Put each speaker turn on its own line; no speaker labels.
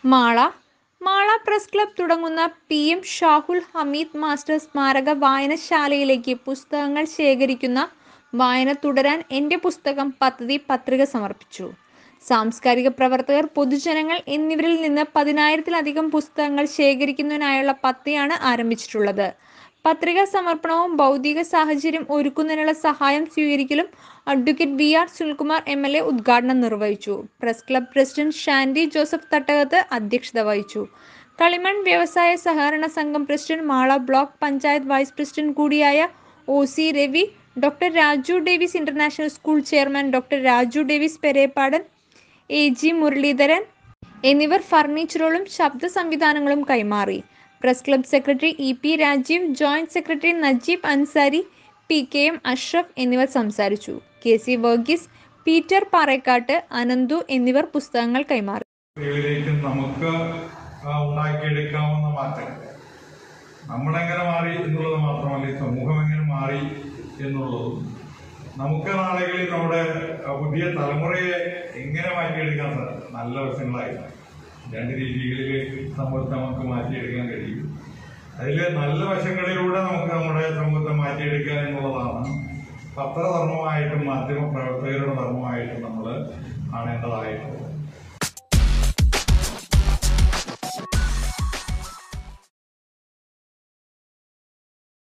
Mala Mala press club തുടങ്ങുന്ന P M Shahul Hameed master സ്മാരക വായനശാലയിലേക്ക് പുസ്തകങ്ങൾ ശേഖരിക്കുന്ന വായന തുടരാൻ എൻ്റെ പുസ്തകം പദ്ധതി പത്രിക സമർപ്പിച്ചു സാംസ്കാരിക പ്രവർത്തകർ പൊതുജനങ്ങൾ എന്നിവരിൽ നിന്ന് പതിനായിരത്തിലധികം പുസ്തകങ്ങൾ ശേഖരിക്കുന്നതിനായുള്ള പദ്ധതിയാണ് ആരംഭിച്ചിട്ടുള്ളത് പത്രിക സമർപ്പണവും ഭൗതിക സാഹചര്യം ഒരുക്കുന്നതിനുള്ള സഹായം സ്വീകരിക്കലും advocate V R Sunilkumar M L A ഉദ്ഘാടനം നിർവഹിച്ചു press club president Shandy Joseph Thattakath അധ്യക്ഷത വഹിച്ചു കളിമൺ വ്യവസായ സഹകരണ സംഘം president Mala block panchayat vice president കൂടിയായ O C Ravi doctor Raju Davis international school chairman doctor Raju Davis Perepadan A G Muraleedharan എന്നിവർ ഫർണിച്ചറുകളും ശബ്ദ സംവിധാനങ്ങളും കൈമാറി press club secretary E P Rajeev joint secretary Najeeb Ansari P K M Ashraf എന്നിവർ സംസാരിച്ചു കെ സി വർഗീസ് പീറ്റർ പാറേക്കാട്ട് അനന്തു എന്നിവർ പുസ്തകങ്ങൾ കൈമാറി
ിലേക്ക് നമുക്ക് ആ, ഉണ്ടാക്കിയെടുക്കാവുന്ന മാറ്റങ്ങൾ നമ്മളെങ്ങനെ മാറി എന്നുള്ളത് മാത്രമല്ല ഈ സമൂഹം എങ്ങനെ മാറി എന്നുള്ളതും നമുക്ക് നാളുകളിൽ നമ്മുടെ ആ, പുതിയ തലമുറയെ എങ്ങനെ മാറ്റിയെടുക്കാൻ സാധിക്കും നല്ല വശങ്ങളായി രണ്ട് രീതികളിൽ സമൂഹത്തെ നമുക്ക് മാറ്റിയെടുക്കാൻ കഴിയും അതിൽ നല്ല വശങ്ങളിലൂടെ നമുക്ക് നമ്മുടെ സമൂഹത്തെ മാറ്റിയെടുക്കുക എന്നുള്ളതാണ് പത്രധർമ്മമായിട്ടും മാധ്യമ പ്രവർത്തകരുടെ ധർമ്മമായിട്ടും നമ്മൾ കാണേണ്ടതായിട്ടുള്ളത്